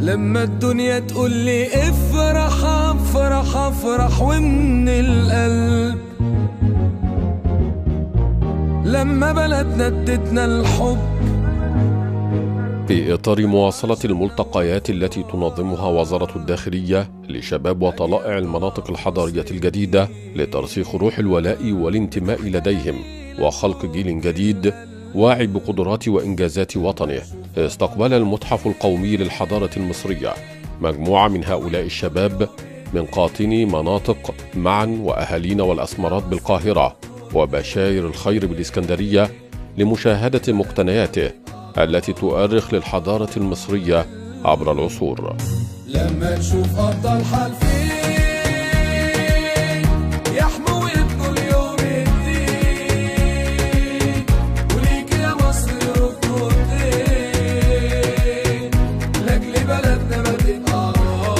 لما الدنيا تقول لي افرح افرح افرح ومن القلب لما بلدنا ادتنا الحب في إطار مواصلة الملتقيات التي تنظمها وزارة الداخلية لشباب وطلائع المناطق الحضرية الجديدة لترسيخ روح الولاء والانتماء لديهم وخلق جيل جديد واعي بقدرات وإنجازات وطنه استقبل المتحف القومي للحضارة المصرية مجموعة من هؤلاء الشباب من قاطني مناطق معا وأهالينا والأسمرات بالقاهرة وبشاير الخير بالإسكندرية لمشاهدة مقتنياته التي تؤرخ للحضارة المصرية عبر العصور لما تشوف أبطال حالفين يحموا ويبنوا اليوم الدين وليك يا مصر ركنوا الدين لأجل بلدنا ما تبقى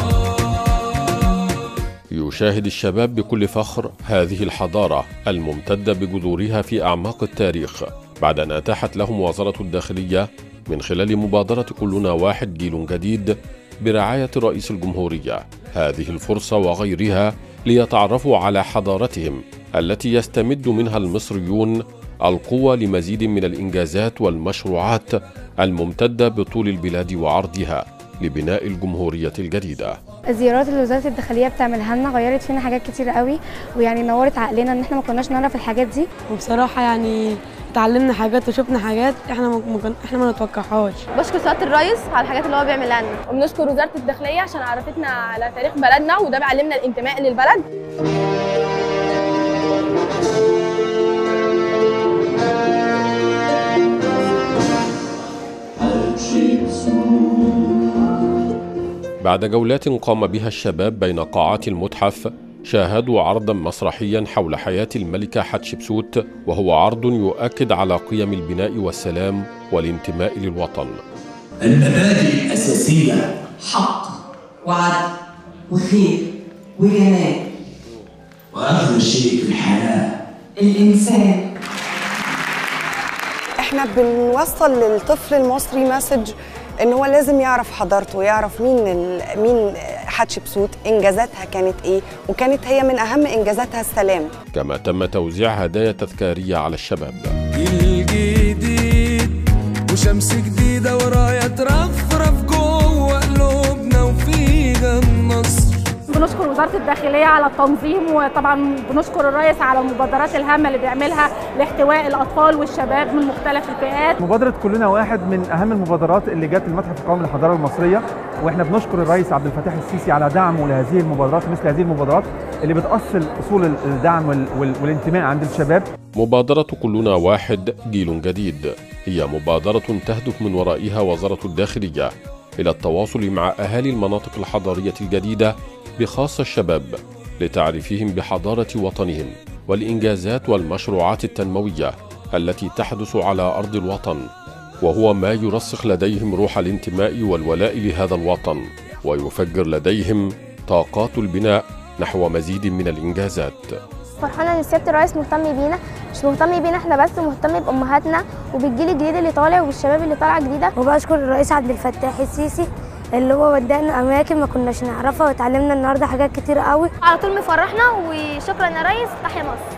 يشاهد الشباب بكل فخر هذه الحضارة الممتدة بجذورها في أعماق التاريخ بعد أن أتاحت لهم وزارة الداخلية من خلال مبادرة كلنا واحد جيل جديد برعاية رئيس الجمهورية هذه الفرصة وغيرها ليتعرفوا على حضارتهم التي يستمد منها المصريون القوة لمزيد من الإنجازات والمشروعات الممتدة بطول البلاد وعرضها لبناء الجمهورية الجديدة الزيارات اللي وزاره الداخليه بتعملها لنا غيرت فينا حاجات كتير قوي ويعني نورت عقلنا ان احنا ما كناش نعرف الحاجات دي وبصراحة يعني اتعلمنا حاجات وشفنا حاجات احنا ما ما كن- احنا ما نتوقعهاش بشكر سياده الرئيس على الحاجات اللي هو بيعملها لنا وبنشكر وزاره الداخليه عشان عرفتنا على تاريخ بلدنا وده بيعلمنا الانتماء للبلد بعد جولات قام بها الشباب بين قاعات المتحف شاهدوا عرضا مسرحيا حول حياة الملكة حتشبسوت وهو عرض يؤكد على قيم البناء والسلام والانتماء للوطن المبادئ الأساسية حق وعدل وخير وجمال وآخر شيء في الحياة الإنسان احنا بنوصل للطفل المصري مسج ان هو لازم يعرف حضارته يعرف مين ال... مين حتشبسوت انجازاتها كانت ايه وكانت هي من اهم انجازاتها السلام كما تم توزيع هدايا تذكارية على الشباب جيل جديد وشمس جديدة ورايا ترفرف جوه قلوبنا وفيها النصر بنشكر وزاره الداخليه على التنظيم وطبعا بنشكر الرئيس على المبادرات الهامه اللي بيعملها لاحتواء الاطفال والشباب من مختلف الفئات مبادرة كلنا واحد من أهم المبادرات اللي جت المتحف القومي للحضارة المصرية وإحنا بنشكر الرئيس عبد الفتاح السيسي على دعمه لهذه المبادرات مثل هذه المبادرات اللي بتأصل أصول الدعم وال- وال- والانتماء عند الشباب مبادرة كلنا واحد جيل جديد هي مبادرة تهدف من ورائها وزارة الداخلية إلى التواصل مع أهالي المناطق الحضرية الجديدة بخاصة الشباب لتعريفهم بحضارة وطنهم والإنجازات والمشروعات التنموية التي تحدث على أرض الوطن وهو ما يرسخ لديهم روح الانتماء والولاء لهذا الوطن ويفجر لديهم طاقات البناء نحو مزيد من الإنجازات فرحانه ان سياده الرئيس مهتم بينا مش مهتم بينا احنا بس مهتم بامهاتنا وبالجيل الجديد اللي طالع وبالشباب اللي طالعه جديده وبشكر الرئيس عبد الفتاح السيسي اللي هو ودانا اماكن ما كناش نعرفها وتعلمنا النهارده حاجات كتير قوي على طول مفرحنا وشكرا يا ريس تحيا مصر